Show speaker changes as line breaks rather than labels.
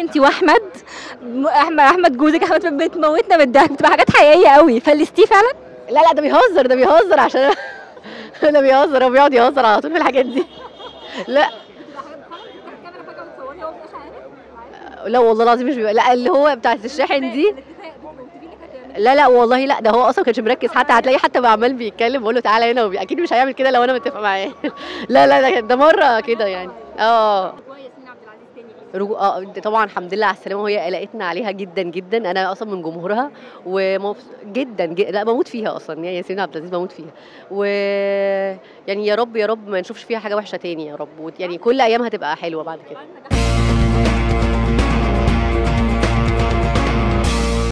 انت واحمد م- احمد احمد جوزك احمد بتموتنا بالضحك بتبقى حاجات حقيقيه قوي فلستيه فعلا
لا لا ده بيهزر ده بيهزر عشان ده بيهزر هو بيقعد يهزر على طول في الحاجات دي لا لا والله العظيم مش بيبقى لا اللي هو بتاعت الشاحن دي لا لا والله لا ده هو اصلا كانش مركز حتى هتلاقيه حتى بقى عمال بيتكلم بقول له تعالى هنا وبي... اكيد مش هيعمل كده لو انا متفق معاه لا لا ده ده مره كده يعني اه رجو... اه طبعا الحمد لله على السلامه وهي قلقتنا عليها جدا جدا انا اصلا من جمهورها ومبس... جدا جدا لا بموت فيها اصلا يعني ياسمين عبد العزيز بموت فيها و يعني يا رب يا رب ما نشوفش فيها حاجه وحشه تاني يا رب وت- يعني كل ايامها تبقى حلوه بعد كده